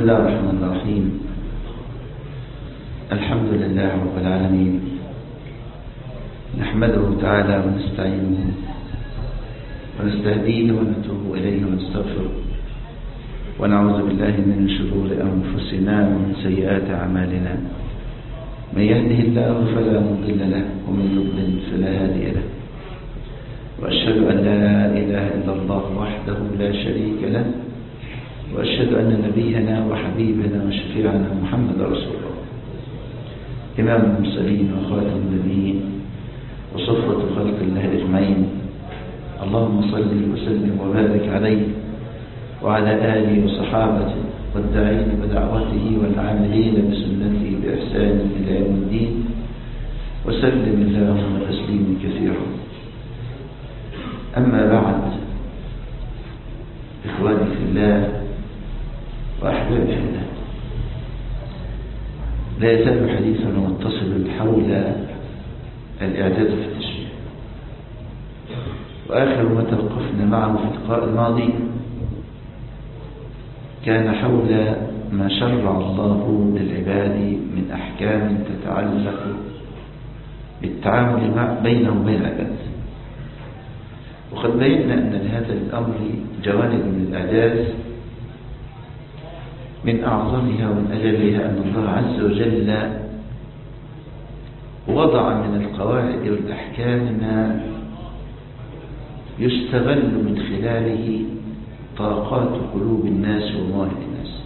الله الرحمن الرحيم الحمد لله رب العالمين نحمده تعالى ونستعينه ونستهديه ونتوب إليه ونستغفره ونعوذ بالله من شرور أنفسنا ومن سيئات أعمالنا من يهده الله فلا مضل له ومن يضلل فلا هادي له وأشهد أن لا إله إلا الله وحده لا شريك له وأشهد أن نبينا وحبيبنا وشفيعنا محمد رسول الله إمام المرسلين وخاتم النبيين وصفوة خلق الله أجمعين اللهم صل وسلم وبارك عليه وعلى آله وصحابته والداعين بدعوته والعاملين بسنته بإحسان إلى يوم الدين وسلم اللهم تسليما كثيرا أما بعد إخواني في الله وأحبابي في الله لا يزال حديثنا متصلا حول الإعداد في التشريع وآخر ما توقفنا معه في اللقاء الماضي كان حول ما شرع الله للعباد من أحكام تتعلق بالتعامل مع بينه وبين العباد وقد بينا أن لهذا الأمر جوانب من الأعداد من أعظمها ومن أجلها أن الله عز وجل وضع من القواعد والأحكام ما يستغل من خلاله طاقات قلوب الناس ومواهب الناس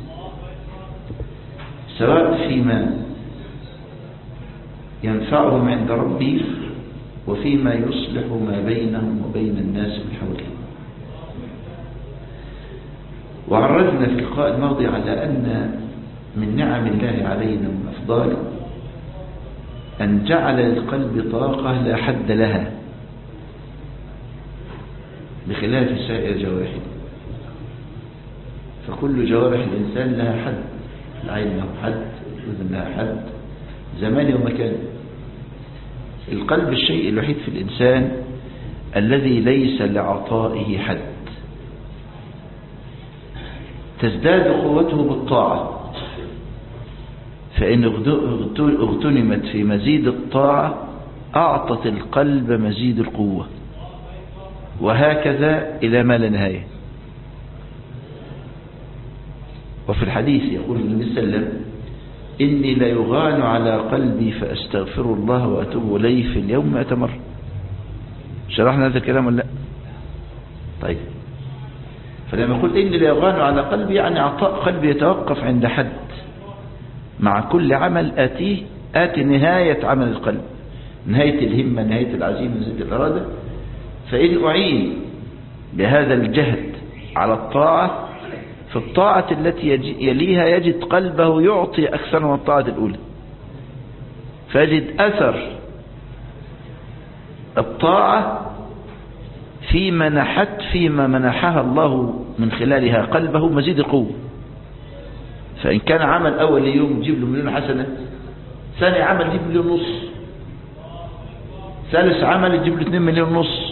سواء فيما ينفعهم عند ربي وفيما يصلح ما بينهم وبين الناس من حولهم وعرجنا في اللقاء الماضي على أن من نعم الله علينا ومن أفضاله أن جعل للقلب طاقة لا حد لها بخلاف سائر جوارحه فكل جوارح الإنسان لها حد العين لها حد الأذن لها حد زمان ومكان القلب الشيء الوحيد في الإنسان الذي ليس لعطائه حد تزداد قوته بالطاعة فإن اغتنمت في مزيد الطاعة أعطت القلب مزيد القوة وهكذا إلى ما لا نهاية وفي الحديث يقول النبي صلى الله عليه وسلم إني ليغان على قلبي فأستغفر الله وأتوب إليه في اليوم مئة مرة شرحنا هذا الكلام ولا لا طيب فلما يقول إني ليغان على قلبي يعني عطاء قلبي يتوقف عند حد مع كل عمل آتيه آتي نهاية عمل القلب نهاية الهمة نهاية العزيمة نهاية الإرادة فإن أعين بهذا الجهد على الطاعة في الطاعة التي يليها يجد قلبه يعطي أكثر من الطاعة الأولى فيجد أثر الطاعة في منحت فيما منحها الله من خلالها قلبه مزيد قوة فإن كان عمل أول يوم يجيب له مليون حسنة ثاني عمل يجيب مليون نص ثالث عمل يجيب له 2 مليون نص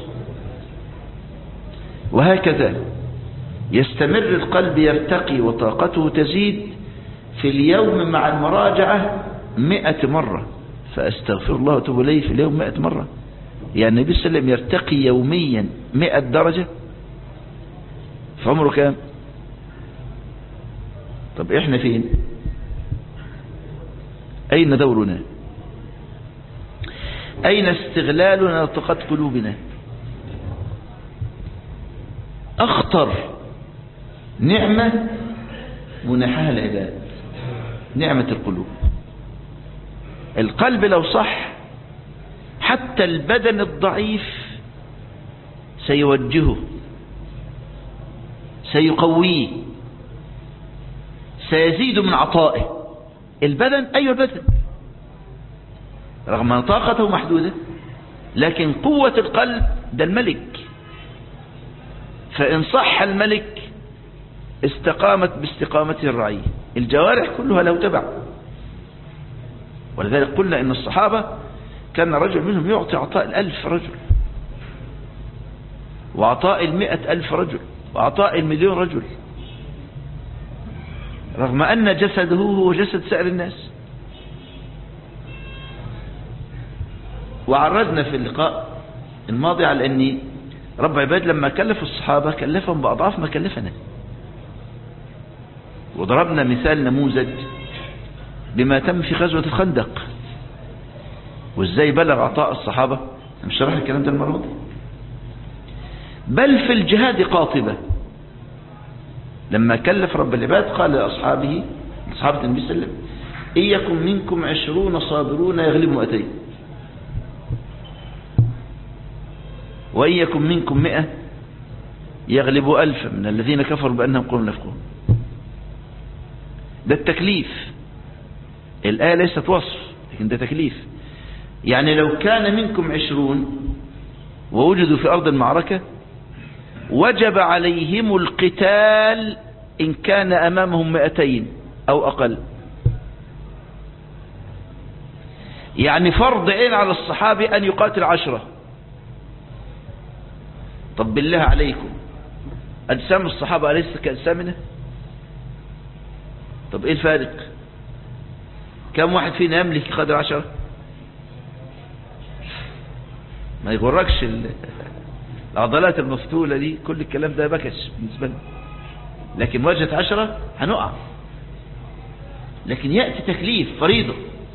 وهكذا يستمر القلب يرتقي وطاقته تزيد في اليوم مع المراجعة مئة مرة فأستغفر الله وتوب إليه في اليوم مئة مرة يعني النبي صلى الله عليه وسلم يرتقي يوميا مئة درجة في عمره كام طب احنا فين اين دورنا اين استغلالنا لطاقات قلوبنا اخطر نعمة منحها العباد نعمة القلوب القلب لو صح حتى البدن الضعيف سيوجهه سيقويه سيزيد من عطائه البدن أيوة البدن رغم أن طاقته محدودة لكن قوة القلب ده الملك فإن صح الملك استقامت باستقامته الرعية الجوارح كلها له تبع ولذلك قلنا إن الصحابة كان رجل منهم يعطي عطاء الألف رجل وعطاء المئة ألف رجل وعطاء المليون رجل رغم أن جسده هو جسد سائر الناس وعرضنا في اللقاء الماضي على أن رب عباد لما كلف الصحابة كلفهم بأضعاف ما كلفنا وضربنا مثال نموذج بما تم في غزوة الخندق وازاي بلغ عطاء الصحابة مش شرح الكلام ده المرة دي بل في الجهاد قاطبة لما كلف رب العباد قال لأصحابه أصحابة النبي صلى الله عليه وسلم إن يكن منكم عشرون صابرون يغلبوا مئتين وإن يكن منكم مئة يغلبوا ألفا من الذين كفروا بأنهم قوم يفقهون ده التكليف الآية ليست وصف لكن ده تكليف يعني لو كان منكم عشرون ووجدوا في أرض المعركة وجب عليهم القتال إن كان أمامهم مئتين أو أقل يعني فرض عين على الصحابي أن يقاتل عشرة طب بالله عليكم أجسام الصحابة أليس كأجسامنا طب إيه الفارق كم واحد فينا يملك قدر عشرة ما يغركش العضلات المفتولة دي كل الكلام ده بكش بالنسبة لنا لكن وجهة عشرة هنقع لكن يأتي تكليف فريضة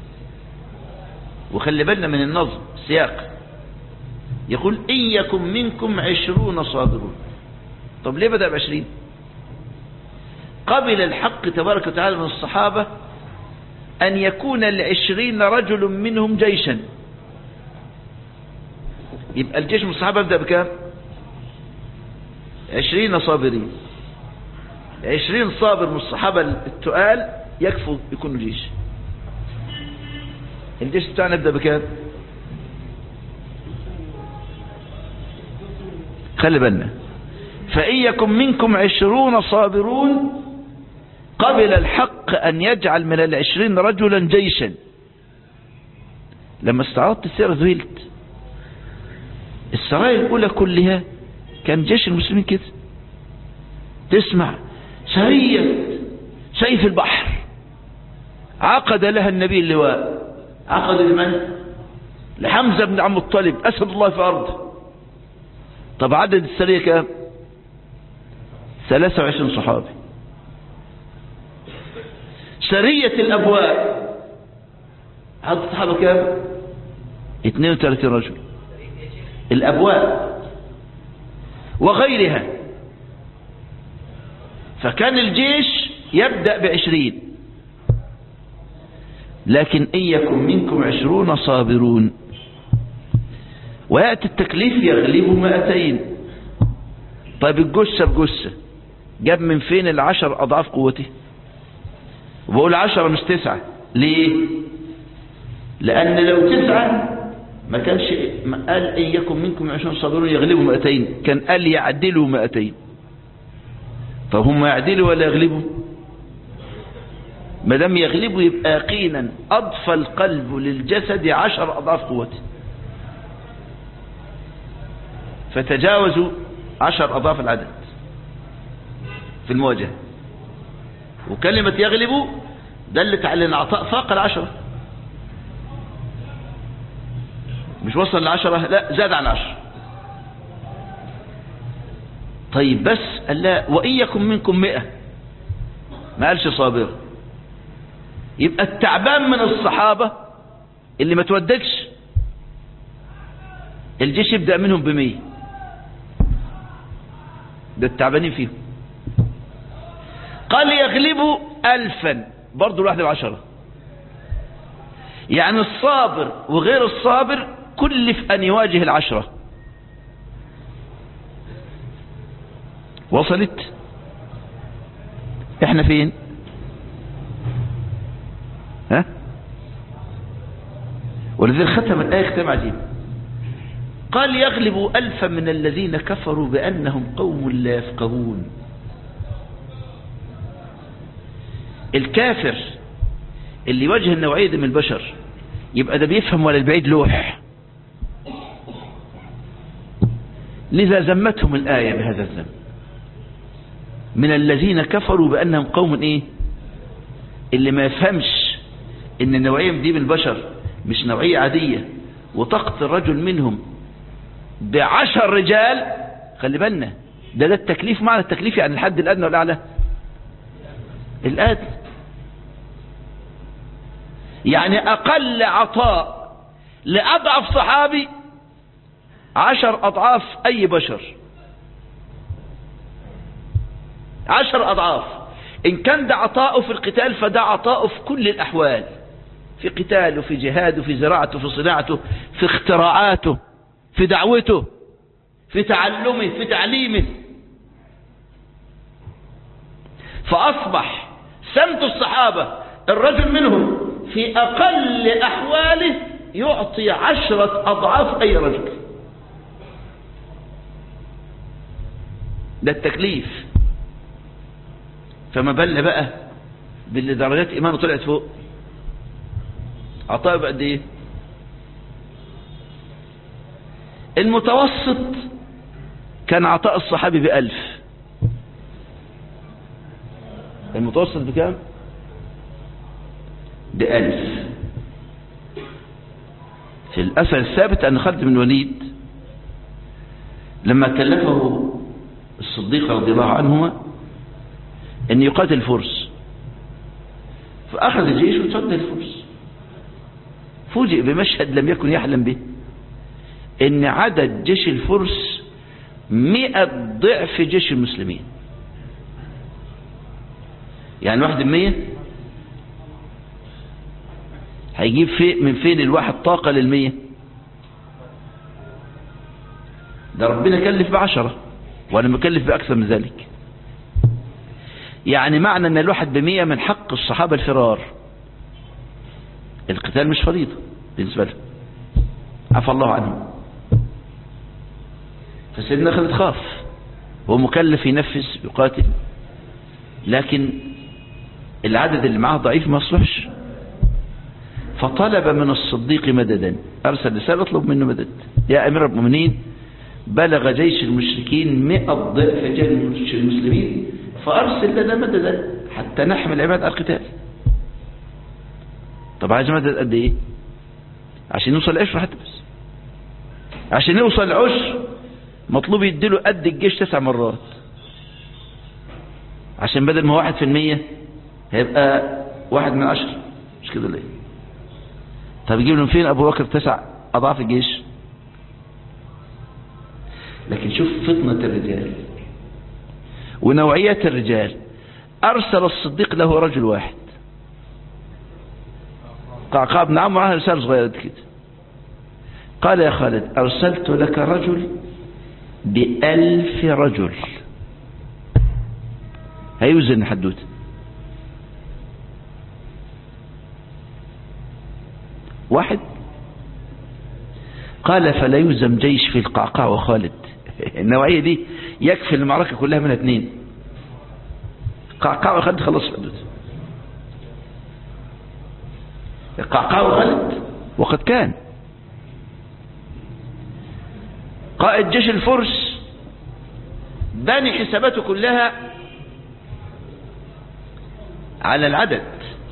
وخلي بالنا من النظم سياق يقول إن يكن منكم عشرون صابرون طب ليه بدأ بعشرين قبل الحق تبارك وتعالى من الصحابة أن يكون العشرين رجل منهم جيشا يبقى الجيش من الصحابة يبدأ بكام عشرين صابرين عشرين صابر من الصحابة التقال يكفوا يكونوا جيش الجيش بتاعنا يبدأ بكام خلي بالنا فإن يكن منكم عشرون صابرون قبل الحق أن يجعل من العشرين رجلا جيشا لما استعرضت السيرة ذهلت السرايا الأولى كلها كان جيش المسلمين كده تسمع سرية سيف البحر عقد لها النبي اللواء عقد لمن لحمزة بن عم الطالب أسد الله في أرضه طب عدد السرية كام 23 صحابي سرية الأبواء عدد الصحابة كام 32 رجل الأبواء وغيرها فكان الجيش يبدأ بعشرين لكن إن يكن منكم عشرون صابرون ويأتي التكليف يغلب مائتين طيب الجثة بجثة جاب من فين العشر أضعاف قوته وبقول عشرة مش تسعة ليه لأن لو تسعة ما كانش ما قال إن يكن منكم عشرون صابرون يغلبوا مائتين كان قال يعدلوا مائتين طب هم يعدلوا ولا يغلبوا ما دام يغلبوا يبقى يقينا أضفى القلب للجسد عشر أضعاف قوته فتجاوزوا عشر أضعاف العدد في المواجهة وكلمة يغلبوا دلت على ان عطاء فاق العشرة مش وصل لعشرة لا زاد عن عشرة طيب بس قال لا وإن يكن منكم مئة ما قالش صابر يبقى التعبان من الصحابة اللي ما تودكش الجيش يبدأ منهم بمية ده التعبانين فيهم قال يغلبوا ألفا برضو الواحد بعشرة يعني الصابر وغير الصابر كلف أن يواجه العشرة وصلت احنا فين ها ولذلك ختم الآية ختم عجيب قال يغلب ألفا من الذين كفروا بأنهم قوم لا يفقهون الكافر اللي يواجه النوعية دي من البشر يبقى ده بيفهم ولا البعيد لوح لذا ذمتهم الآية بهذا الذنب من الذين كفروا بأنهم قوم إيه اللي ما يفهمش ان النوعية دي من البشر مش نوعية عادية وتقتل رجل منهم بعشر رجال خلي بالنا ده ده التكليف معنى التكليف يعني الحد الأدنى والأعلى الأدنى يعني أقل عطاء لأضعف صحابي عشر أضعاف أي بشر عشر أضعاف إن كان ده عطاؤه في القتال فده عطاؤه في كل الأحوال في قتاله في جهاده في زراعته في صناعته في اختراعاته في دعوته في تعلمه في تعليمه فأصبح سمت الصحابة الرجل منهم في أقل أحواله يعطي عشرة أضعاف أي رجل ده التكليف فما بالنا بقى باللي درجات إيمانه طلعت فوق عطاء بقد إيه المتوسط كان عطاء الصحابي بألف المتوسط بكام بألف في الأثر الثابت أن خالد بن الوليد لما كلفه الصديق رضي الله عنهما أن يقاتل الفرس فأخذ الجيش وتصدى الفرس فوجئ بمشهد لم يكن يحلم به ان عدد جيش الفرس مئة ضعف جيش المسلمين يعني واحد مية هيجيب في من فين الواحد طاقة للمية ده ربنا كلف بعشرة وانا مكلف باكثر من ذلك يعني معنى ان الواحد بمية من حق الصحابة الفرار القتال مش فريضة بالنسبة لهم عفى الله عنهم فسيدنا خالد خاف هو مكلف ينفذ يقاتل لكن العدد اللي معاه ضعيف ما يصلحش فطلب من الصديق مددا أرسل رسالة اطلب منه مدد يا أمير المؤمنين بلغ جيش المشركين مئة ضعف جيش المسلمين فأرسل لنا مددا حتى نحمل عباد القتال طب عايز مدد قد ايه عشان نوصل العشر حتى بس عشان يوصل العشر مطلوب يديله قد الجيش تسع مرات عشان بدل ما واحد في المية هيبقى واحد من عشر مش كده ليه طب يجيب لهم فين ابو بكر تسع اضعاف الجيش لكن شوف فطنة الرجال ونوعية الرجال ارسل الصديق له رجل واحد قعقاع بن عمرو معاه رسالة صغيرة كده قال يا خالد ارسلت لك رجل بألف رجل هيوزن حدوته واحد قال فلا يلزم جيش في القعقاع وخالد النوعية دي يكفي المعركة كلها من اثنين قعقاع وخالد خلص حدوته القعقاع وخالد وقد كان قائد جيش الفرس بني حساباته كلها على العدد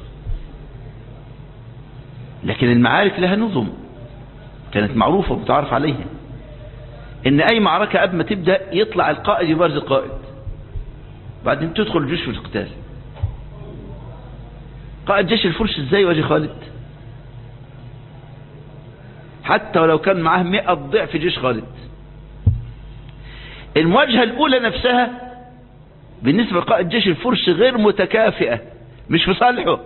لكن المعارك لها نظم كانت معروفة ومتعارف عليها ان اي معركة قبل ما تبدأ يطلع القائد يبارز القائد بعدين تدخل الجيش في القتال قائد جيش الفرس ازاي واجه خالد حتى ولو كان معاه مئة ضعف جيش خالد المواجهة الأولى نفسها بالنسبة لقائد جيش الفرس غير متكافئة مش في صالحه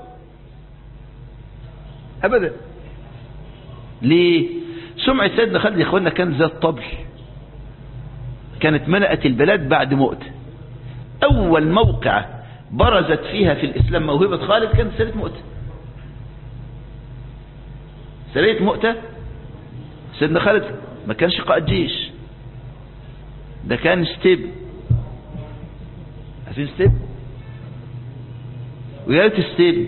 أبدا ليه سمعة سيدنا خالد يا إخواننا كان زي الطبل كانت ملأت البلاد بعد مؤتة أول موقع برزت فيها في الإسلام موهبة خالد كانت سرية مؤتة سرية مؤتة سيدنا خالد ما كانش قائد جيش ده كان ستيب عارفين ستيب ويا ريت ستيب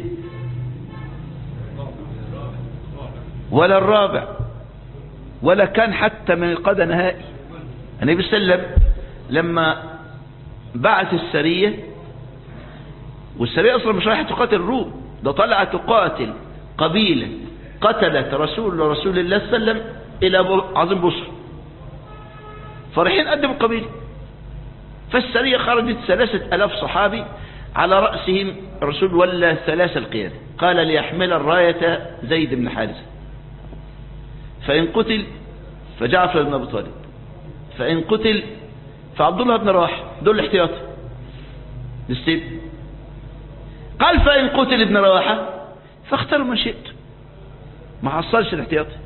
ولا الرابع ولا كان حتى من القادة نهائي النبي صلى الله عليه وسلم لما بعث السرية والسرية أصلا مش رايحة تقاتل الروم ده طلع تقاتل قبيلة قتلت رسول رسول الله صلى الله عليه وسلم إلى عظيم بصر فرحين قدموا القبيلة فالسرية خرجت ثلاثة ألاف صحابي على رأسهم رسول ولا ثلاثة القيادة قال ليحمل الراية زيد بن حارثة فإن قتل فجعفر بن أبي طالب فإن قتل فعبد الله بن رواحه دول الاحتياطي نستيب قال فإن قتل ابن رواحة فاختاروا ما شئت ما حصلش الاحتياطي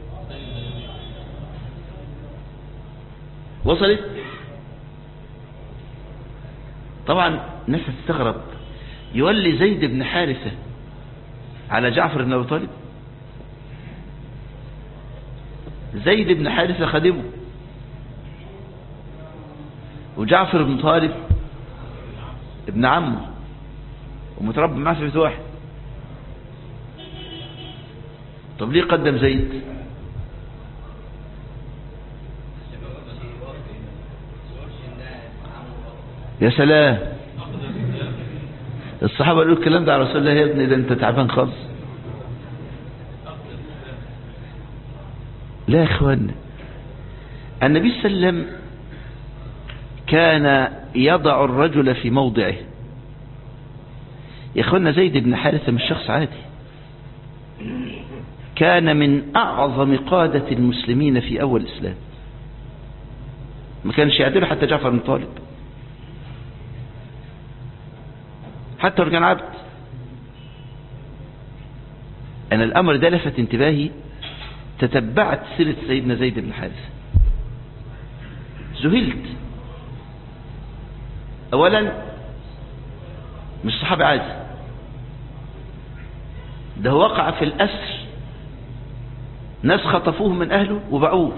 وصلت طبعا الناس هتستغرب يولي زيد بن حارثة على جعفر بن أبي طالب زيد بن حارثة خادمه وجعفر بن طالب ابن عمه ومتربى معاه في بيت واحد طب ليه قدم زيد يا سلام الصحابة قالوا الكلام ده على رسول الله يا ابني ده انت تعبان خالص لا يا اخوانا النبي صلى الله عليه وسلم كان يضع الرجل في موضعه يا اخوانا زيد بن حارثة مش شخص عادي كان من اعظم قادة المسلمين في اول الاسلام ما كانش يعدله حتى جعفر بن طالب حتى لو كان عبد أنا الأمر ده لفت انتباهي تتبعت سيرة سيدنا زيد بن حارثة ذهلت أولا مش صحابي عادي ده وقع في الأسر ناس خطفوه من أهله وباعوه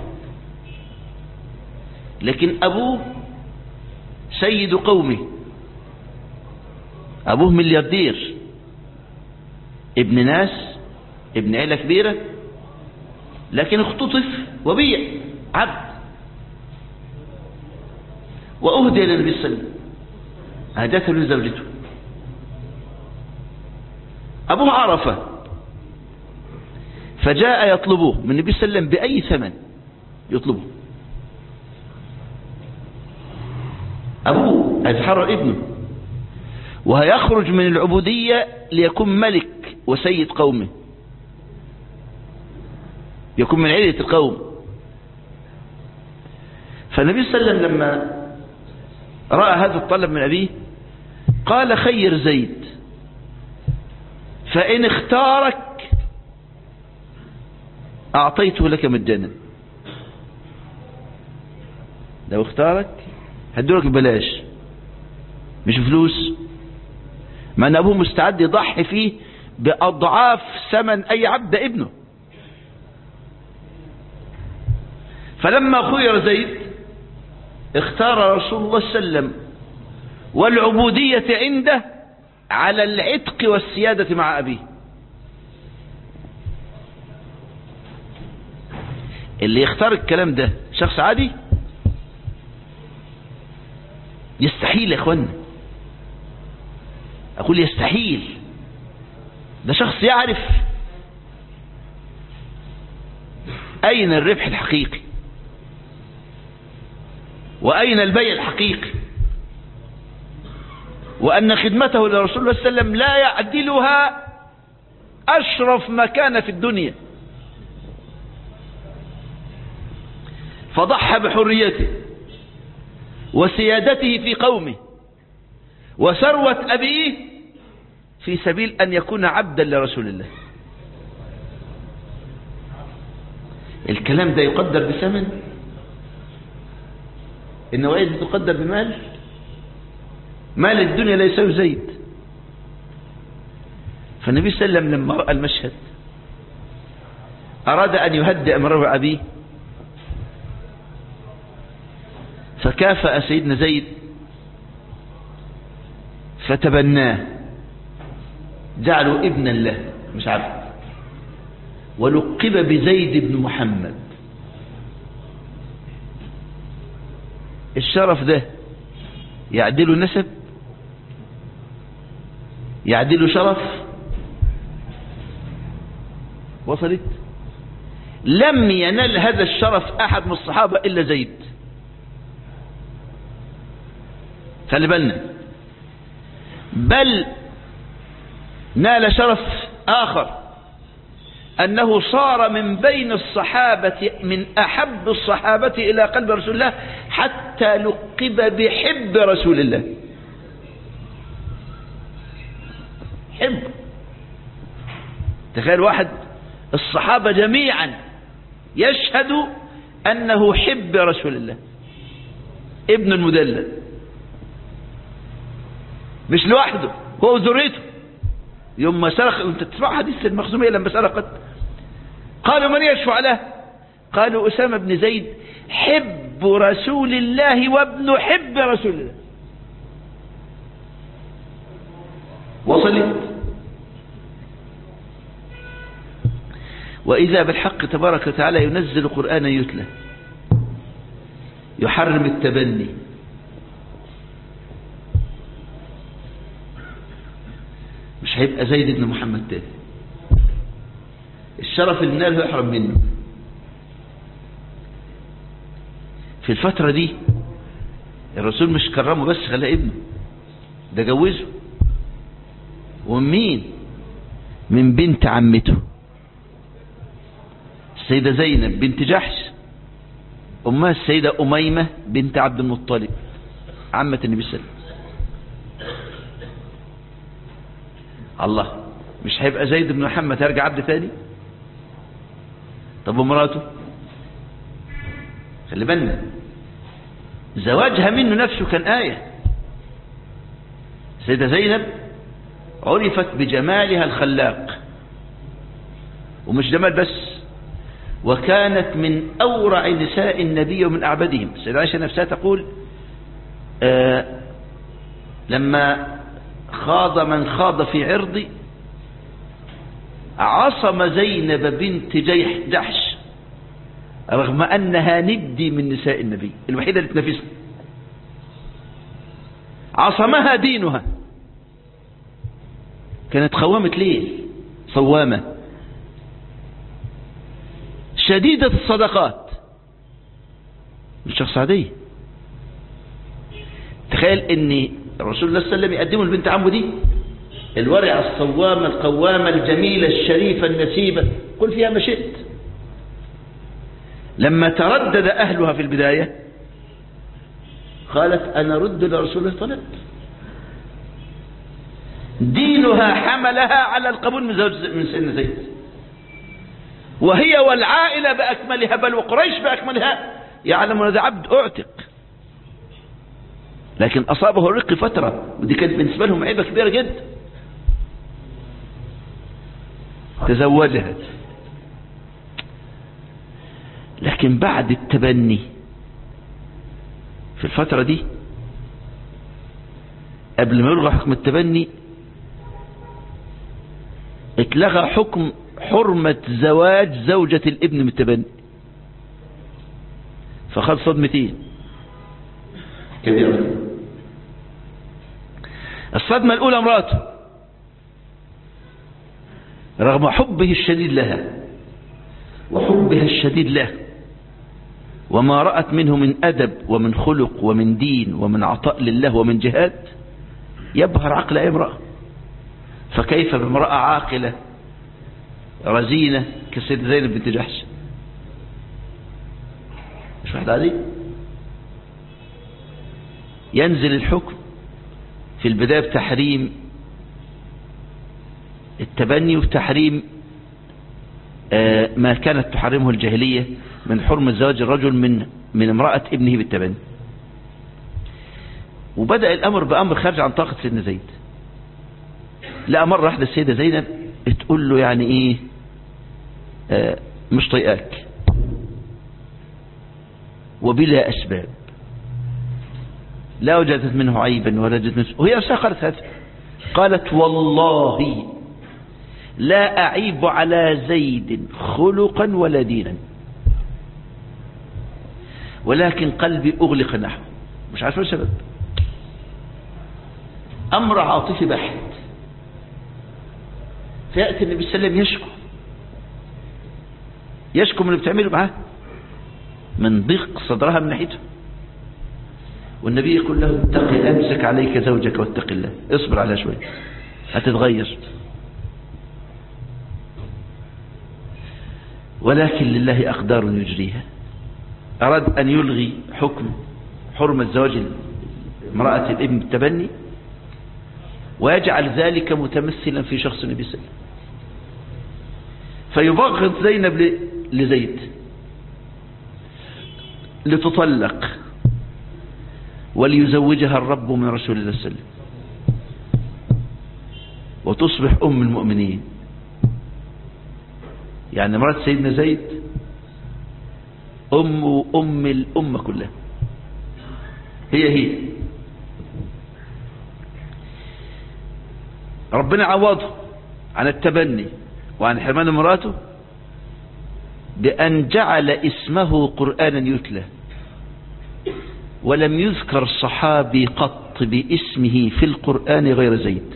لكن أبوه سيد قومه أبوه ملياردير ابن ناس ابن عيلة كبيرة لكن اختطف وبيع عبد وأهدي للنبي صلى الله عليه وسلم أهدته لزوجته أبوه عرفه فجاء يطلبه من النبي صلى الله عليه وسلم بأي ثمن يطلبه أبوه هيتحرر ابنه وهيخرج من العبودية ليكون ملك وسيد قومه يكون من عيلة القوم فالنبي صلى الله عليه وسلم لما رأى هذا الطلب من أبيه قال خير زيد فإن اختارك أعطيته لك مجانا لو اختارك هدولك ببلاش مش فلوس مع ان ابوه مستعد يضحي فيه باضعاف ثمن اي عبد ابنه فلما خير زيد اختار رسول الله صلى الله عليه وسلم والعبودية عنده على العتق والسيادة مع أبيه اللي يختار الكلام ده شخص عادي يستحيل يا اخوانا أقول يستحيل ده شخص يعرف أين الربح الحقيقي وأين البيع الحقيقي وأن خدمته لرسول الله صلى الله عليه وسلم لا يعدلها أشرف مكان في الدنيا فضحى بحريته وسيادته في قومه وثروة أبيه في سبيل أن يكون عبدا لرسول الله الكلام ده يقدر بثمن النوعية دي تقدر بمال مال الدنيا لا يساوي زيد فالنبي صلى الله عليه وسلم لما رأى المشهد أراد أن يهدئ امره أبيه فكافأ سيدنا زيد فتبناه جعله ابنا له مش عبد ولقب بزيد بن محمد الشرف ده يعدله نسب يعدله شرف وصلت لم ينل هذا الشرف أحد من الصحابة إلا زيد خلي بالنا بل نال شرف آخر أنه صار من بين الصحابة من أحب الصحابة إلى قلب رسول الله حتى لقب بحب رسول الله حب تخيل واحد الصحابة جميعا يشهد أنه حب رسول الله ابن المدلل مش لوحده هو ذريته يوم ما سرق انت تسمع حديث المخزومية لما سرقت قالوا من يشفع له قالوا أسامة بن زيد حب رسول الله وابن حب رسول الله وصلت وإذا بالحق تبارك وتعالى ينزل قرآنا يتلى يحرم التبني مش هيبقى زيد بن محمد تاني الشرف اللي ناله يحرم منه في الفترة دي الرسول مش كرمه بس خلاه ابنه ده جوزه ومين من بنت عمته السيدة زينب بنت جحش أمها السيدة أميمة بنت عبد المطلب عمة النبي صلى الله عليه وسلم الله مش هيبقى زيد بن محمد هيرجع عبد تاني طب ومراته خلي بالنا زواجها منه نفسه كان آية سيدة زينب عرفت بجمالها الخلاق ومش جمال بس وكانت من أورع نساء النبي ومن أعبدهم سيدة عائشة نفسها تقول آه لما خاض من خاض في عرضي عصم زينب بنت جيح جحش رغم أنها ندي من نساء النبي الوحيدة اللي تنافسها عصمها دينها كانت خوامة ليل صوامة شديدة الصدقات مش شخص عادية تخيل ان الرسول الله صلى الله عليه وسلم يقدمه لبنت عمه دي الورعة الصوامة القوامة الجميلة الشريفة النسيبة قل فيها ما شئت لما تردد أهلها في البداية قالت أنا رد لرسول الله طلبت دينها حملها على القبول من زوج من سيدنا زيد وهي والعائلة بأكملها بل وقريش بأكملها يعلم أن هذا عبد أعتق لكن أصابه الرق فترة ودي كانت بالنسبة لهم عيبة كبيرة جدا تزوجها لكن بعد التبني في الفترة دي قبل ما يلغى حكم التبني اتلغى حكم حرمة زواج زوجة الابن من التبني فخذ صدمتين كبيرة الصدمة الأولى امراته رغم حبه الشديد لها وحبها الشديد له وما رأت منه من أدب ومن خلق ومن دين ومن عطاء لله ومن جهاد يبهر عقل أي امرأة فكيف بامرأة عاقلة رزينة كسيدة زينب بنت جحش مش واحد عادي ينزل الحكم في البداية بتحريم التبني وتحريم ما كانت تحرمه الجاهلية من حرمة زواج الرجل من من امرأة ابنه بالتبني وبدأ الأمر بأمر خارج عن طاقة سيدنا زيد لا مرة واحدة السيدة زينب تقول له يعني ايه آه مش طيقاك وبلا أسباب لا وجدت منه عيبا ولا وجدت منه وهي نفسها قالت هذا قالت والله لا أعيب على زيد خلقا ولا دينا ولكن قلبي أغلق نحوه مش عارف السبب أمر عاطفي بحت فيأتي النبي صلى الله عليه وسلم يشكو يشكو من اللي بتعمله معاه من ضيق صدرها من ناحيته والنبي يقول له اتق امسك عليك زوجك واتق الله اصبر عليها شويه هتتغير ولكن لله أقدار يجريها أراد أن يلغي حكم حرمة زواج امرأة الابن بالتبني ويجعل ذلك متمثلا في شخص النبي صلى الله عليه وسلم فيبغض زينب لزيد لتطلق وليزوجها الرب من رسول الله صلى الله عليه وسلم وتصبح أم المؤمنين يعني مرات سيدنا زيد أم أم الأمة كلها هي هي ربنا عوضه عن التبني وعن حرمان مراته بأن جعل اسمه قرآنا يتلى ولم يذكر صحابي قط باسمه في القرآن غير زيد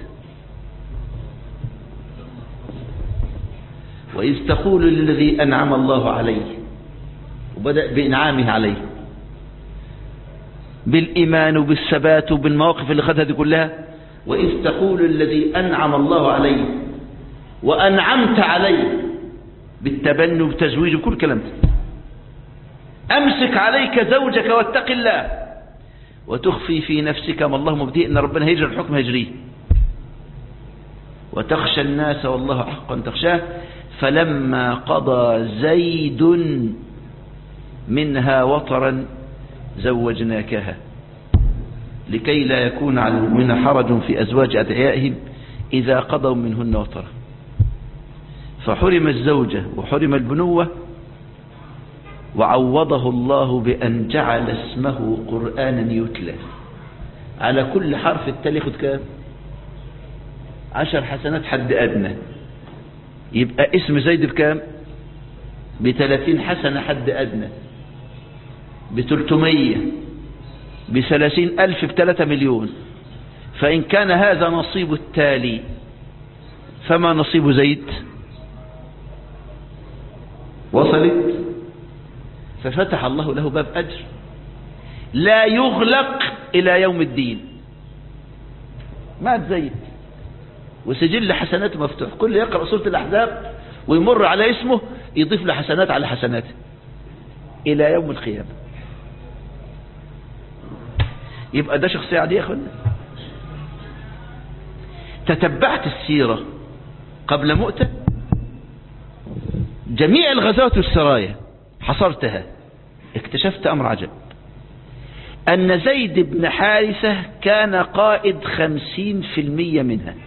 وإذ تقول للذي أنعم الله عليه وبدأ بإنعامه عليه بالإيمان وبالثبات وبالمواقف اللي خدها دي كلها وإذ تقول الذي أنعم الله عليه وأنعمت عليه بالتبني وبالتزويج وكل كلام ده أمسك عليك زوجك واتق الله وتخفي في نفسك ما الله مبدئ أن ربنا هيجري الحكم هيجريه وتخشى الناس والله حقا تخشاه فلما قضى زيد منها وطرا زوجناكها لكي لا يكون على المؤمن حرج في أزواج أدعيائهم إذا قضوا منهن وطرا فحرم الزوجة وحرم البنوة وعوضه الله بأن جعل اسمه قرآنا يتلى على كل حرف التالي خد كام عشر حسنات حد أدنى يبقى اسم زيد بكام بثلاثين حسنة حد أدنى بتلتمية بثلاثين ألف بثلاثة مليون فإن كان هذا نصيب التالي فما نصيب زيد وصلت ففتح الله له باب أجر لا يغلق إلى يوم الدين مات زيد وسجل حسناته مفتوح كل يقرأ سورة الأحزاب ويمر على اسمه يضيف له حسنات على حسناته إلى يوم القيامة يبقى ده شخصية عادية يا أخوانا تتبعت السيرة قبل مؤتة جميع الغزوات والسرايا حصرتها اكتشفت أمر عجب أن زيد بن حارثة كان قائد خمسين في المية منها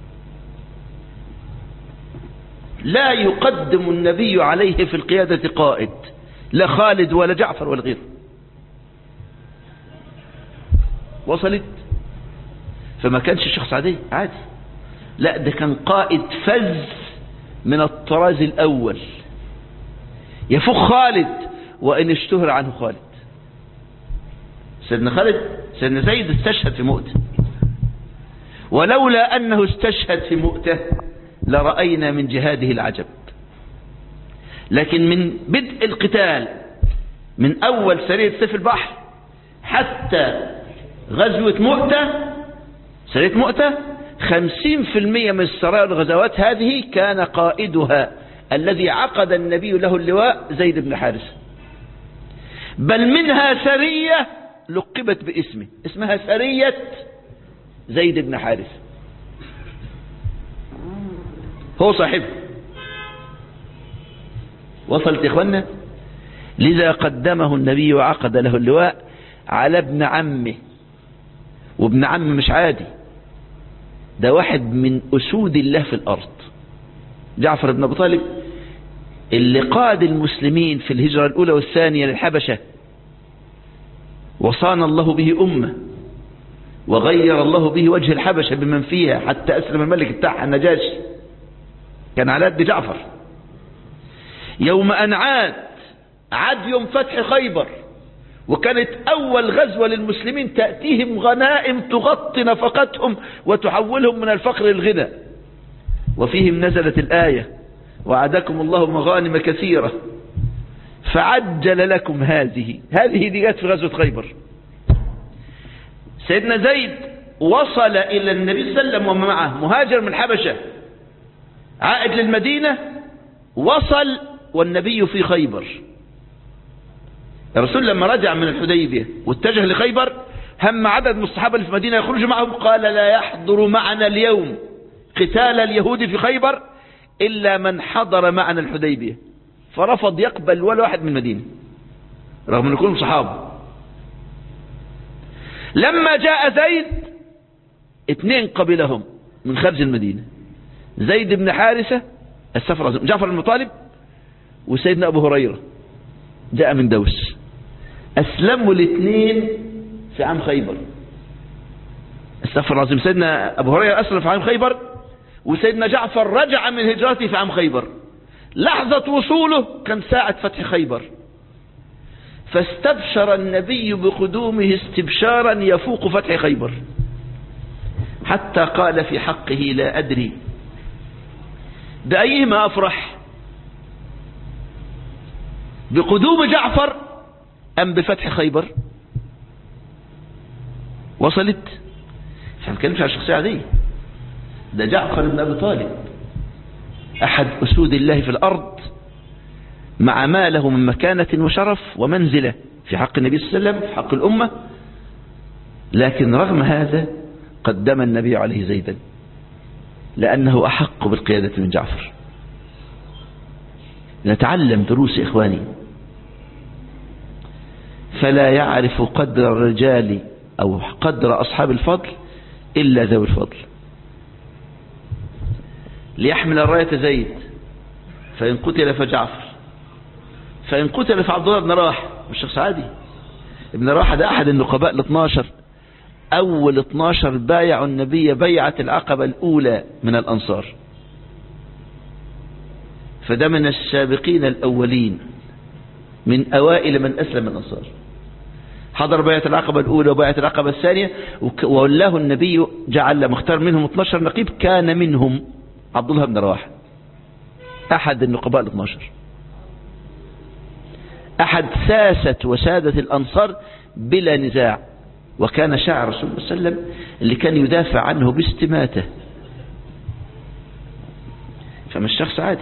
لا يقدم النبي عليه في القيادة قائد لا خالد ولا جعفر ولا غيره وصلت فما كانش شخص عادي عادي لا ده كان قائد فز من الطراز الأول يفوق خالد وإن اشتهر عنه خالد سيدنا خالد سيدنا زيد استشهد في مؤتة ولولا أنه استشهد في مؤتة لرأينا من جهاده العجب لكن من بدء القتال من أول سرية سيف البحر حتى غزوة مؤتة سرية مؤتة خمسين في المية من السرايا والغزوات هذه كان قائدها الذي عقد النبي له اللواء زيد بن حارثة بل منها سرية لقبت باسمه اسمها سرية زيد بن حارثة هو صاحبه وصلت إخوانا لذا قدمه النبي وعقد له اللواء على ابن عمه وابن عم مش عادي ده واحد من أسود الله في الأرض جعفر بن أبي طالب اللي قاد المسلمين في الهجرة الأولى والثانية للحبشة وصان الله به أمة وغير الله به وجه الحبشة بمن فيها حتى أسلم الملك بتاعها النجاشي كان على يد جعفر يوم أن عاد عاد يوم فتح خيبر وكانت أول غزوة للمسلمين تأتيهم غنائم تغطي نفقتهم وتحولهم من الفقر للغنى وفيهم نزلت الآية وعدكم الله مغانم كثيرة فعجل لكم هذه هذه دي جت في غزوة خيبر سيدنا زيد وصل إلى النبي صلى الله عليه وسلم ومن معه مهاجر من الحبشة عائد للمدينة وصل والنبي في خيبر الرسول لما رجع من الحديبية واتجه لخيبر هم عدد من الصحابة اللي في المدينة يخرج معهم قال لا يحضر معنا اليوم قتال اليهود في خيبر إلا من حضر معنا الحديبية فرفض يقبل ولا واحد من المدينة رغم أن كلهم صحابة لما جاء زيد اثنين قبلهم من خارج المدينة زيد بن حارثة السفر جعفر المطالب وسيدنا أبو هريرة جاء من دوس أسلموا الاثنين في عام خيبر السفر العظيم سيدنا أبو هريرة أسلم في عام خيبر وسيدنا جعفر رجع من هجرته في عام خيبر لحظة وصوله كان ساعة فتح خيبر فاستبشر النبي بقدومه استبشارا يفوق فتح خيبر حتى قال في حقه لا أدري بأيهما أفرح بقدوم جعفر أم بفتح خيبر وصلت احنا بنتكلمش على شخصية عادية ده جعفر بن أبي طالب أحد أسود الله في الأرض مع ما له من مكانة وشرف ومنزلة في حق النبي صلى الله عليه وسلم في حق الأمة لكن رغم هذا قدم النبي عليه زيدا لأنه أحق بالقيادة من جعفر نتعلم دروس إخواني فلا يعرف قدر الرجال أو قدر أصحاب الفضل إلا ذوي الفضل ليحمل الراية زيد فإن قتل فجعفر فإن قتل فعبد الله بن راح مش شخص عادي ابن راح ده أحد النقباء ال 12 أول 12 بايعوا النبي بيعة العقبة الأولى من الأنصار فده من السابقين الأولين من أوائل من أسلم الأنصار حضر بيعة العقبة الأولى وبيعة العقبة الثانية وولاه النبي جعل مختار منهم 12 نقيب كان منهم عبد الله بن رواحه أحد النقباء ال 12 أحد ساسة وسادة الأنصار بلا نزاع وكان شاعر رسول الله صلى الله عليه وسلم اللي كان يدافع عنه باستماته فمش شخص عادي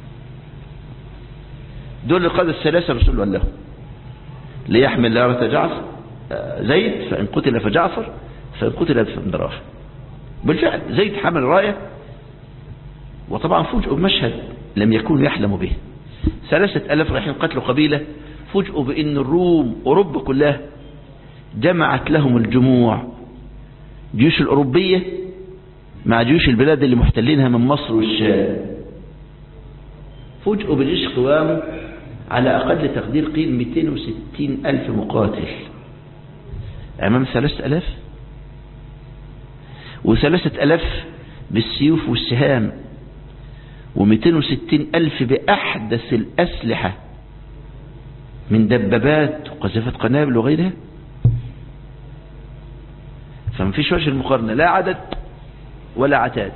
دول القادة الثلاثة رسول الله ليحمل لارة جعفر زيد فإن قتل فجعفر فإن قتل فابن رواحه بالفعل زيد حمل راية وطبعا فوجئوا بمشهد لم يكونوا يحلموا به ثلاثة ألاف رايحين قتلوا قبيلة فوجئوا بأن الروم أوروبا كلها جمعت لهم الجموع جيوش الأوروبية مع جيوش البلاد اللي محتلينها من مصر والشام فوجئوا بالجيش قوامه على أقل تقدير قيل 260 ألف مقاتل أمام ثلاثة ألاف وثلاثة ألاف بالسيوف والسهام و260 ألف بأحدث الأسلحة من دبابات وقذفات قنابل وغيرها فما فيش وجه المقارنة لا عدد ولا عتاد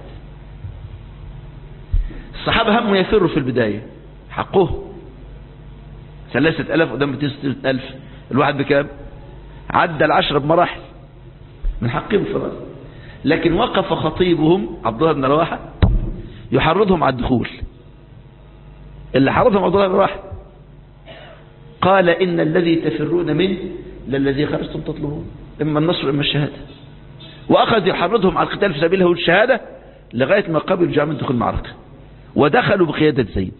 الصحابة هم يفروا في البداية حقه ثلاثة ألاف قدام 260 ألف الواحد بكام عدى العشرة بمراحل من حقهم فرص لكن وقف خطيبهم عبد الله بن رواحه يحرضهم على الدخول اللي حرضهم عبد الله بن رواحه قال إن الذي تفرون منه للذي خرجتم تطلبون إما النصر إما الشهادة وأخذ يحرضهم على القتال في سبيله والشهادة لغاية ما قبلوا جاء من دخول المعركة ودخلوا بقيادة زيد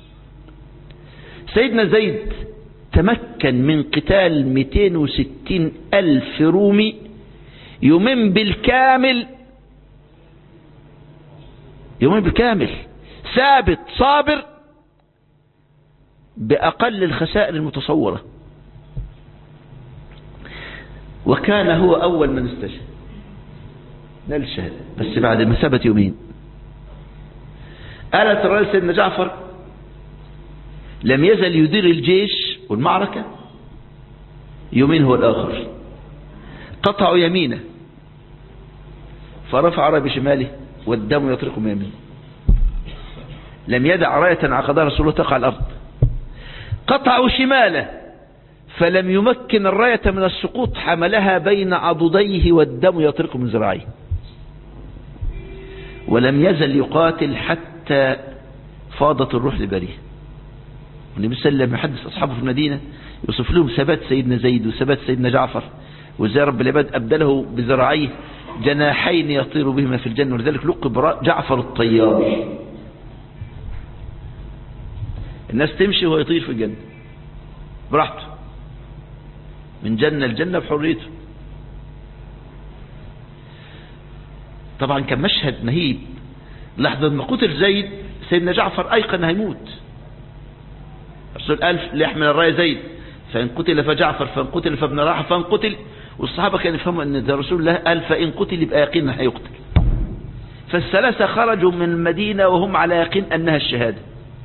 سيدنا زيد تمكن من قتال 260 ألف رومي يومين بالكامل يومين بالكامل ثابت صابر بأقل الخسائر المتصورة وكان هو أول من استشهد نال الشهادة بس بعد ما ثبت يومين قالت الرئيس سيدنا جعفر لم يزل يدير الجيش والمعركة يومين هو الآخر قطعوا يمينه فرفع رأي بشماله والدم يطرق من يمينه لم يدع راية عقدها رسول الله تقع على الأرض قطعوا شماله فلم يمكن الراية من السقوط حملها بين عضديه والدم يطرق من ذراعيه ولم يزل يقاتل حتى فاضت الروح لبريه والنبي صلى الله عليه وسلم يحدث أصحابه في المدينة يوصف لهم ثبات سيدنا زيد وثبات سيدنا جعفر وازاي رب العباد أبدله بذراعيه جناحين يطير بهما في الجنة ولذلك لقب جعفر الطيار الناس تمشي وهو يطير في الجنة براحته من جنة الجنة بحريته طبعا كان مشهد مهيب لحظة ما قتل زيد سيدنا جعفر أيقن هيموت الرسول قال ليحمل الراية زيد فإن قتل فجعفر فإن قتل فابن راحة فإن قتل والصحابة كانوا يفهموا أن ده رسول الله قال فإن قتل يبقى يقين هيقتل فالثلاثة خرجوا من المدينة وهم على يقين أنها الشهادة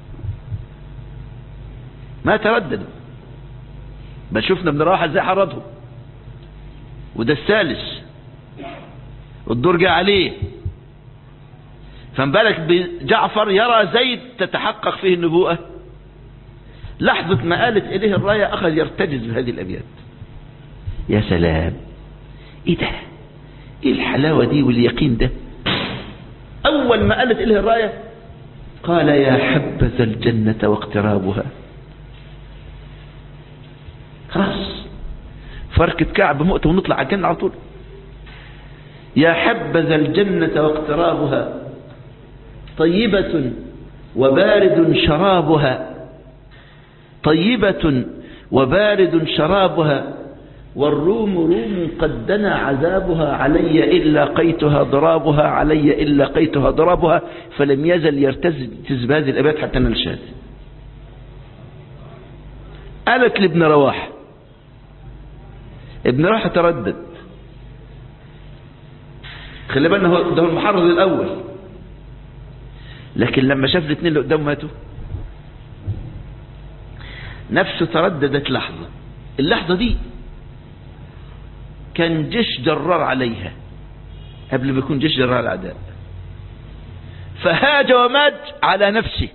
ما ترددوا بل شفنا ابن راحة ازاي حرضهم وده الثالث والدور جاء عليه فانبالك بجعفر يرى زيد تتحقق فيه النبوءة لحظة ما قالت إليه الراية أخذ يرتجز بهذه الأبيات يا سلام إيه ده إيه الحلاوة دي واليقين ده أول ما قالت إليه الراية قال يا حبذا الجنة واقترابها خلاص فركة كعب مؤتة ونطلع على الجنة على طول يا حبذا الجنة واقترابها طيبة وبارد شرابها طيبة وبارد شرابها والروم روم قد دنا عذابها علي إن لاقيتها ضرابها علي إن لاقيتها ضرابها فلم يزل يرتز بهذه الأبيات حتى نلشاد قالت لابن رواح ابن رواح تردد خلي بالنا هو ده المحرض الأول لكن لما شاف الاثنين اللي قدامه ماتوا نفسه ترددت لحظة اللحظة دي كان جيش جرار عليها قبل ما يكون جيش جرار الأعداء فهاج وماج على نفسه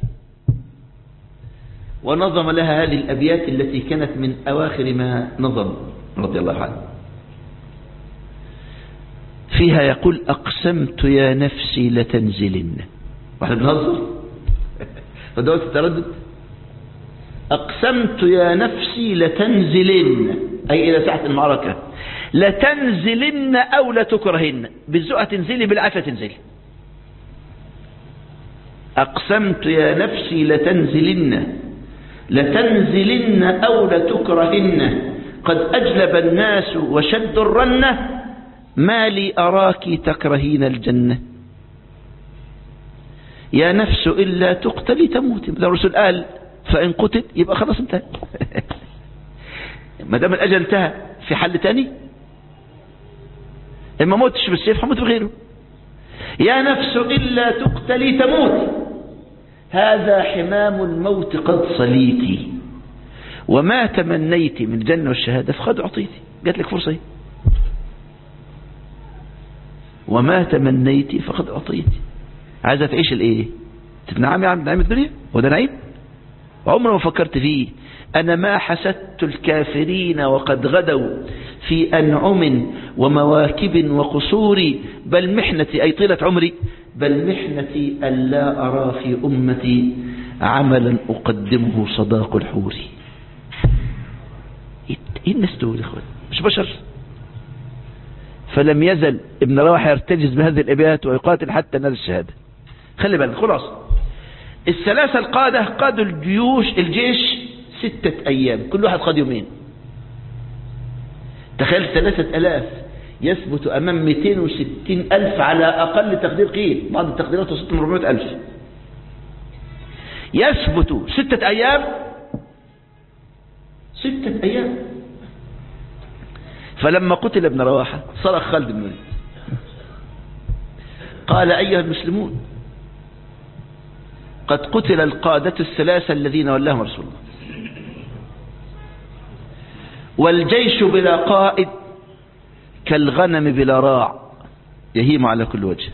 ونظم لها هذه الأبيات التي كانت من أواخر ما نظم رضي الله عنه فيها يقول أقسمت يا نفسي لتنزلن واحنا بنهزر فدوت التردد أقسمت يا نفسي لتنزلن أي إلى ساعة المعركة لتنزلن أو لتكرهن بالزؤة تنزلي بالعافية تنزلي أقسمت يا نفسي لتنزلن لتنزلن أو لتكرهن قد أجلب الناس وشد الرنة ما لي أراك تكرهين الجنة يا نفس إلا تقتلي تموت ده الرسول قال فإن قتل يبقى خلاص انتهى ما دام الأجل انتهى في حل تاني إما موتش بالسيف حموت بغيره يا نفس إلا تقتلي تموت هذا حمام الموت قد صليتي وما تمنيت من الجنة والشهادة فقد أعطيتي جات لك فرصة وما تمنيت فقد أعطيتي عايزة تعيش الايه تتنعم يا عم نعيم الدنيا وده نعيم عمر ما فكرت فيه أنا ما حسدت الكافرين وقد غدوا في أنعم ومواكب وقصور بل محنتي أي طيلة عمري بل محنتي ألا أرى في أمتي عملا أقدمه صداق الحور إيه الناس دول يا اخوان مش بشر فلم يزل ابن رواح يرتجز بهذه الابيات ويقاتل حتى نال الشهادة خلي بالك خلاص الثلاثة القادة قادوا الجيوش الجيش ستة أيام كل واحد قاد يومين تخيل ثلاثة ألاف يثبت أمام 260 ألف على أقل تقدير قيل بعض التقديرات وصلت من 400 ألف يثبت ستة أيام ستة أيام فلما قتل ابن رواحة صرخ خالد بن وليد قال أيها المسلمون قد قتل القادة الثلاثة الذين ولاهم رسول الله والجيش بلا قائد كالغنم بلا راع يهيم على كل وجه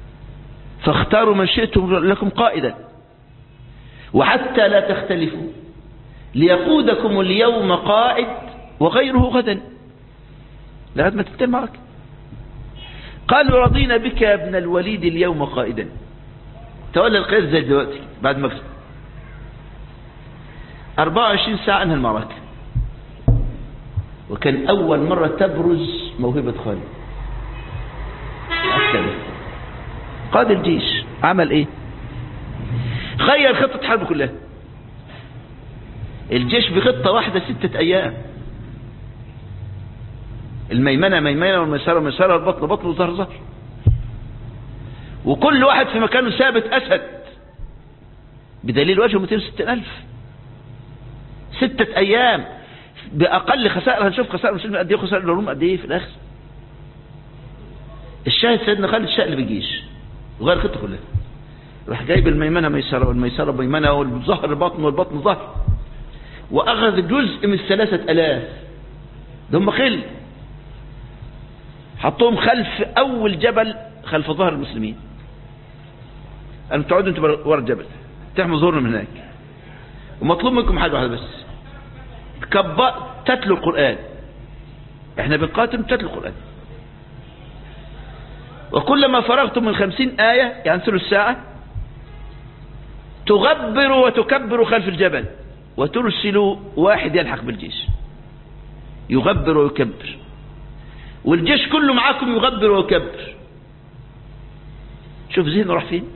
فاختاروا من شئتم لكم قائدا وحتى لا تختلفوا ليقودكم اليوم قائد وغيره غدا لغايه ما تنتهي المعركة قالوا رضينا بك يا ابن الوليد اليوم قائدا تولى القيادة زي دلوقتي بعد ما 24 ساعة انهى المعركة وكان أول مرة تبرز موهبة خالد عسكري قاد الجيش عمل ايه غير خطة حرب كلها الجيش بخطة واحدة ستة أيام الميمنة ميمنة والميسرة ميسرة البطن بطن وظهر ظهر وكل واحد في مكانه ثابت أسد بدليل وجهه 260 ألف ستة أيام بأقل خسائر هنشوف خسائر المسلمين قد إيه خسائر الروم قد إيه في الآخر الشاهد سيدنا خالد شقلب الجيش وغير الخطة كلها راح جايب الميمنة ميسرة والميسرة ميمنة والظهر بطن والبطن ظهر وأخذ جزء من الثلاثة ألاف ده هم خل حطوهم خلف أول جبل خلف ظهر المسلمين أن تقعدوا أنتوا ورا الجبل تحموا ظهورنا من هناك ومطلوب منكم حاجة واحدة بس تكبر تتلوا القرآن احنا بنقاتل تتلوا القرآن وكلما فرغتم من خمسين آية يعني ثلث ساعة تغبروا وتكبروا خلف الجبل وترسلوا واحد يلحق بالجيش يغبر ويكبر والجيش كله معاكم يغبر ويكبر شوف ذهنه راح فين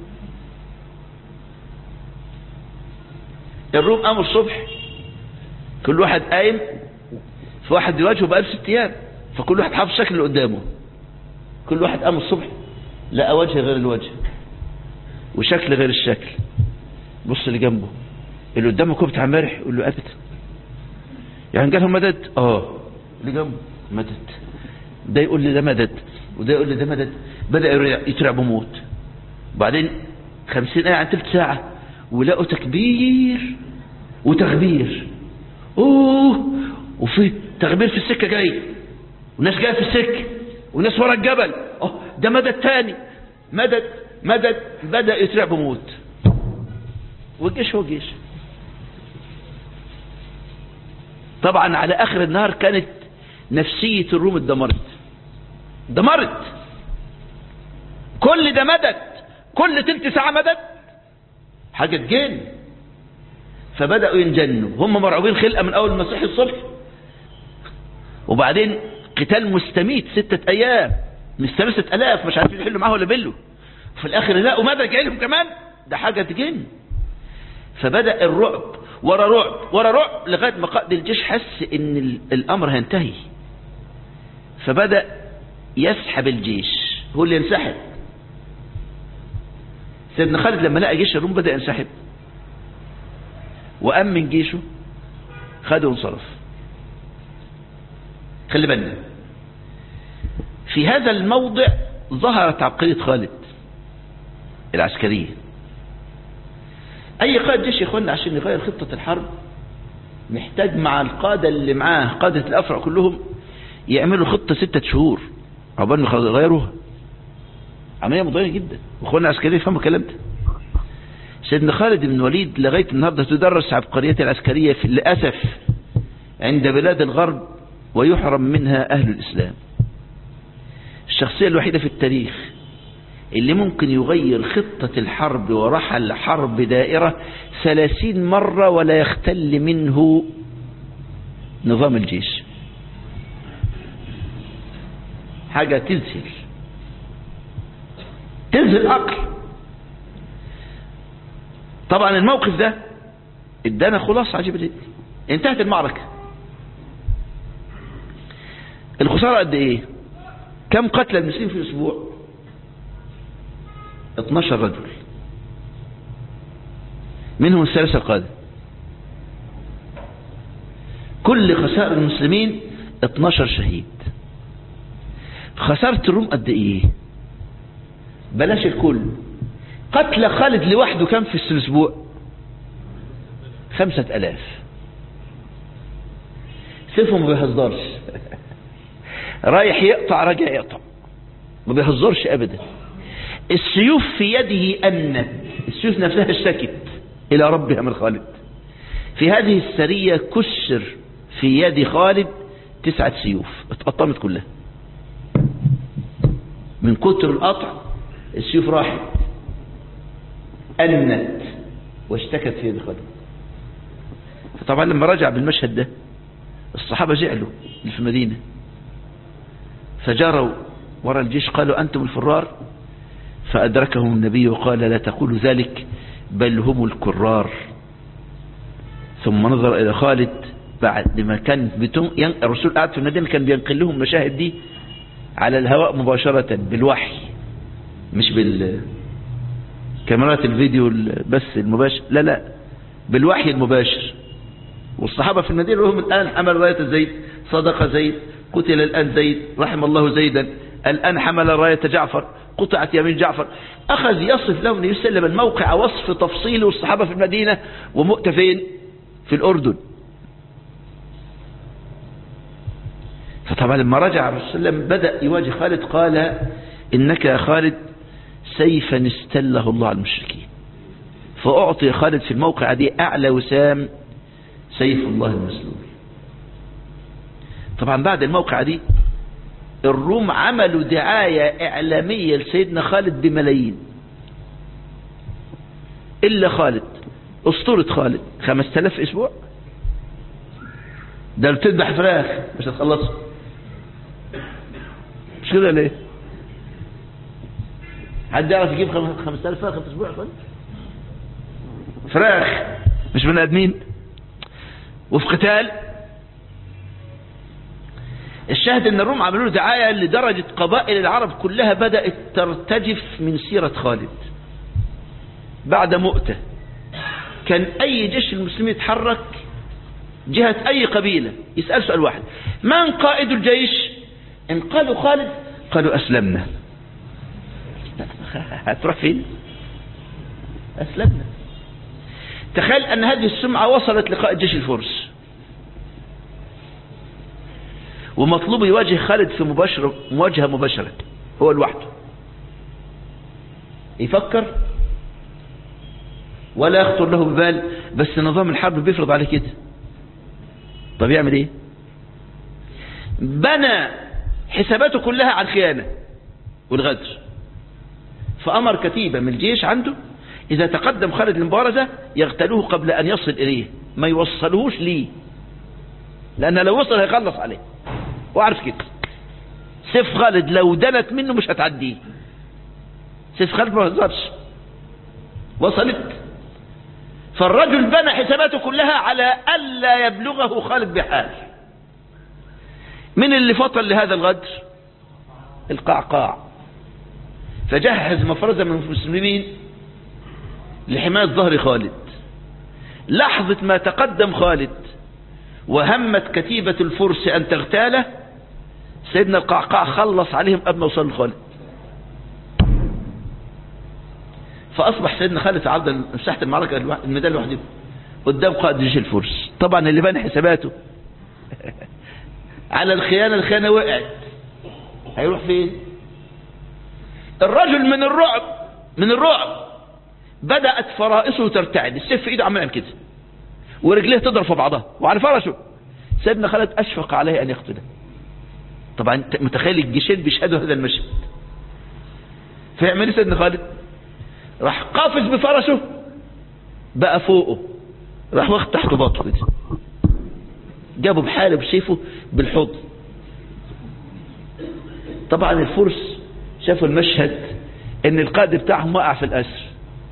الروم قاموا الصبح كل واحد قايم في واحد يواجهه بقى ست ايام فكل واحد حافظ شكل اللي قدامه كل واحد قام الصبح لقى وجه غير الوجه وشكل غير الشكل بص اللي جنبه اللي قدامه كوب بتاع امبارح يقول له ابدا يعني قال له مدد اه اللي جنبه مدد ده يقول لي ده مدد وده يقول لي ده مدد بدا يترعب موت وبعدين خمسين آية عن تلت ساعة ولقوا تكبير وتغبير اوه وفي تغبير في السكة جاي وناس جاية في السكة وناس ورا الجبل اه ده مدد تاني مدد مدد بدأ يترعب موت والجيش هو جيش طبعا على اخر النهار كانت نفسية الروم اتدمرت دمرت كل ده مدد كل تلت ساعة مدد حاجة تجن فبدأوا ينجنوا هم مرعوبين خلقة من أول المسيح الصبح وبعدين قتال مستميت ستة أيام مستميت ستة ألاف مش عارفين يحلوا معاه ولا بلوا في الآخر لقوا مدد جاي لهم كمان ده حاجة تجن فبدأ الرعب ورا رعب ورا رعب لغاية ما قائد الجيش حس ان الامر هينتهي فبدأ يسحب الجيش هو اللي ينسحب سيدنا خالد لما لقى جيش الروم بدأ ينسحب وأمن جيشه خده وانصرف خلي بالنا في هذا الموضع ظهرت عبقرية خالد العسكرية اي قائد جيش يا اخوانا عشان يغير خطة الحرب محتاج مع القادة اللي معاه قادة الافرع كلهم يعملوا خطة ستة شهور عقبال ما يغيروها عملية مضيئة جدا واخوانا عسكرية يفهموا الكلام ده سيدنا خالد بن الوليد لغاية النهاردة تدرس عبقريات العسكرية في للأسف عند بلاد الغرب ويحرم منها أهل الإسلام الشخصية الوحيدة في التاريخ اللي ممكن يغير خطة الحرب ورحل حرب دائرة ثلاثين مرة ولا يختل منه نظام الجيش حاجة تذهل تذهل عقل طبعا الموقف ده ادانا خلاصة عجيبة جدا انتهت المعركة الخسارة قد ايه كم قتل المسلمين في اسبوع 12 رجل منهم الثلاثة القادة كل خسائر المسلمين 12 شهيد خسارة الروم قد ايه بلاش الكل قتل خالد لوحده كم في الاسبوع خمسة الاف سيفه ما بيهزرش رايح يقطع راجع يقطع ما بيهزرش ابدا السيوف في يده أنت السيوف نفسها اشتكت إلى ربها من خالد في هذه السرية كسر في يد خالد تسعة سيوف اتقطمت كلها من كتر القطع السيوف راحت أنت واشتكت في يد خالد فطبعا لما رجع بالمشهد ده الصحابة زعلوا اللي في المدينة فجروا وراء الجيش قالوا أنتم الفرار فأدركهم النبي وقال لا تقولوا ذلك بل هم الكرار ثم نظر إلى خالد بعد ما كان بتم ين... الرسول قاعد في المدينة كان بينقل لهم المشاهد دي على الهواء مباشرة بالوحي مش بال كاميرات الفيديو بس المباشر لا لا بالوحي المباشر والصحابة في المدينة لهم الآن أمل راية زيد صدق زيد قتل الآن زيد رحم الله زيدا الآن حمل راية جعفر قطعت يمين جعفر أخذ يصف لهم يسلم الموقع وصف تفصيلي والصحابة في المدينة ومؤتة فين في الأردن فطبعا لما رجع الرسول صلى الله عليه وسلم بدأ يواجه خالد قال إنك يا خالد سيفا استله الله على المشركين فأعطي خالد في الموقع دي أعلى وسام سيف الله المسلول طبعا بعد الموقع دي الروم عملوا دعاية إعلامية لسيدنا خالد بملايين إلا خالد أسطورة خالد خمس تلاف أسبوع ده بتذبح فراخ مش هتخلصه مش كده ليه حد يعرف يجيب خمس تلاف فراخ في أسبوع خالد فراخ مش بني آدمين وفي قتال الشاهد ان الروم عملوا له دعايه لدرجه قبائل العرب كلها بدات ترتجف من سيره خالد بعد مؤته كان اي جيش المسلمين يتحرك جهه اي قبيله يسال سؤال واحد من قائد الجيش ان قالوا خالد قالوا اسلمنا هتروح فين اسلمنا تخيل ان هذه السمعه وصلت لقائد جيش الفرس ومطلوب يواجه خالد في مباشرة مواجهة مباشرة هو لوحده يفكر ولا يخطر له ببال بس نظام الحرب بيفرض عليه كده طب يعمل ايه بنى حساباته كلها على الخيانة والغدر فأمر كتيبة من الجيش عنده إذا تقدم خالد المبارزة يغتالوه قبل أن يصل إليه ما يوصلوش ليه لأن لو وصل هيخلص عليه وعارف كده سيف خالد لو دنت منه مش هتعديه سيف خالد ما هزرش وصلت فالرجل بنى حساباته كلها على ألا يبلغه خالد بحال من اللي فطن لهذا الغدر القعقاع فجهز مفرزة من المسلمين لحماية ظهر خالد لحظة ما تقدم خالد وهمت كتيبة الفرس أن تغتاله سيدنا القعقاع خلص عليهم قبل ما وصل خالد فأصبح سيدنا خالد في عرض مساحة المعركة الميدان لوحده قدام قائد جيش الفرس طبعا اللي بنى حساباته على الخيانة الخيانة وقعت هيروح فين الرجل من الرعب من الرعب بدأت فرائصه ترتعد السيف في ايده عمال يعمل كده ورجليه تضرب في بعضها وعلى فرشه سيدنا خالد أشفق عليه أن يقتله طبعا متخيل الجيشين بيشهدوا هذا المشهد فيعمل ايه سيدنا خالد راح قافز بفرسه بقى فوقه راح واخد تحت باطه كده جابه بحاله بسيفه بالحضن طبعا الفرس شافوا المشهد ان القائد بتاعهم وقع في الاسر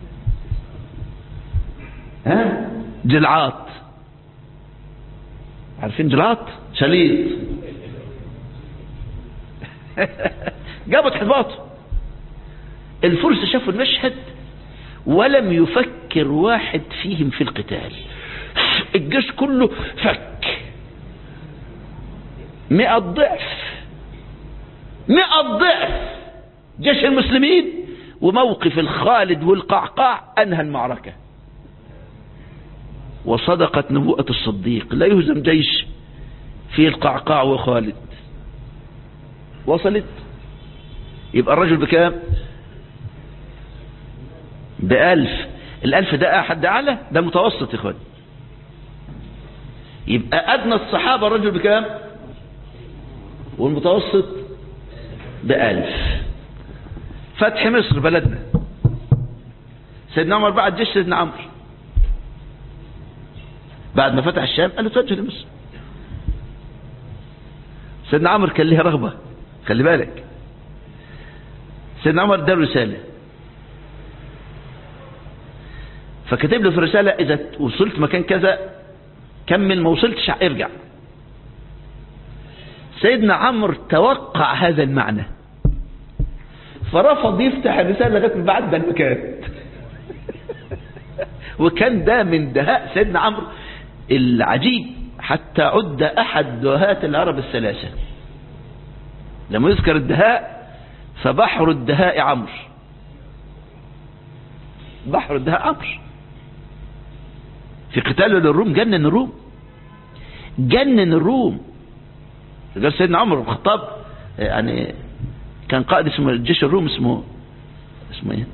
ها جلعات عارفين جلعات شليط جابوا تحت باطه الفرس شافوا المشهد ولم يفكر واحد فيهم في القتال الجيش كله فك مئة ضعف مئة ضعف جيش المسلمين وموقف الخالد والقعقاع أنهى المعركة وصدقت نبوءة الصديق لا يهزم جيش فيه القعقاع وخالد وصلت يبقى الرجل بكام بألف الألف ده حد أعلى ده متوسط يا اخوان يبقى أدنى الصحابة الرجل بكام والمتوسط بألف فتح مصر بلدنا سيدنا عمر بعد جيش سيدنا عمرو بعد ما فتح الشام قال له توجه لمصر سيدنا عمرو كان ليه رغبة خلي بالك سيدنا عمر اداله رسالة فكتب له في الرسالة إذا وصلت مكان كذا كمل ما وصلتش ارجع سيدنا عمرو توقع هذا المعنى فرفض يفتح الرسالة لغاية ما بعد المكان وكان ده من دهاء سيدنا عمرو العجيب حتى عد أحد دهاة العرب الثلاثة لما يذكر الدهاء فبحر الدهاء عمرو بحر الدهاء عمرو في قتاله للروم جنن الروم جنن الروم قال سيدنا عمر بن الخطاب يعني كان قائد اسمه الجيش الروم اسمه اسمه ايه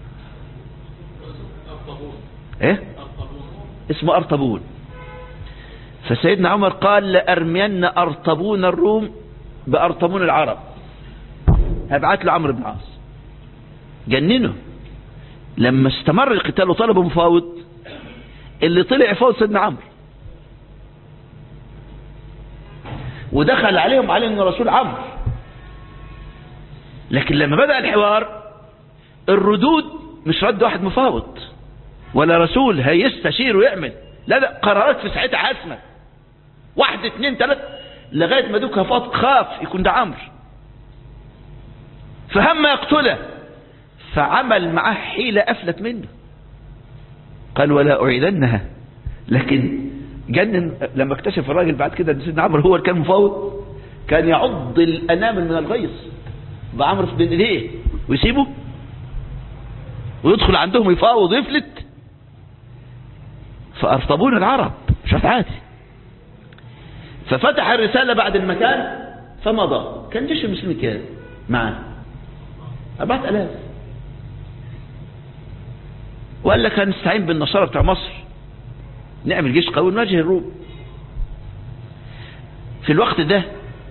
ايه اسمه ارطبون فسيدنا عمر قال لأرمين أرطبون الروم بأرطبون العرب هبعت له عمرو بن العاص جننه لما استمر القتال وطلب مفاوض اللي طلع يفاوض سيدنا عمرو ودخل عليهم على انه رسول عمرو لكن لما بدأ الحوار الردود مش رد واحد مفاوض ولا رسول هيستشير ويعمل لا لا قرارات في ساعتها حاسمه واحد اتنين تلاتة لغاية ما دوك هفاط خاف يكون ده عمرو فهم يقتله فعمل معاه حيلة أفلت منه قال ولا أعيدنها لكن جنن لما اكتشف الراجل بعد كده ان سيدنا عمرو هو اللي كان مفاوض كان يعض الأنامل من الغيظ بعمرو في بين ايديه ويسيبه ويدخل عندهم يفاوض ويفلت فأرطبون العرب مش عادي ففتح الرسالة بعد المكان فمضى كان جيش المسلمين كام معاه أربعة ألاف وقال لك هنستعين بالنصارى بتاع مصر نعمل جيش قوي نواجه الروم في الوقت ده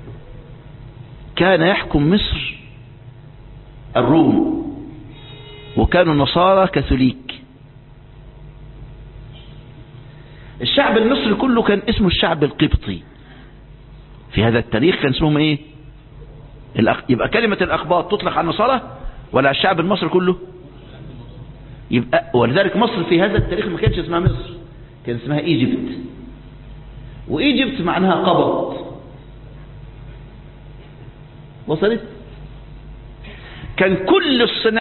كان يحكم مصر الروم وكانوا النصارى كاثوليك الشعب المصري كله كان اسمه الشعب القبطي في هذا التاريخ كان اسمهم ايه الأخ... يبقى كلمة الأخباط تطلق على النصارى ولا على الشعب المصري كله يبقى ولذلك مصر في هذا التاريخ ما كانتش اسمها مصر كان اسمها ايجيبت وايجيبت معناها قبط وصلت كان كل الصناعة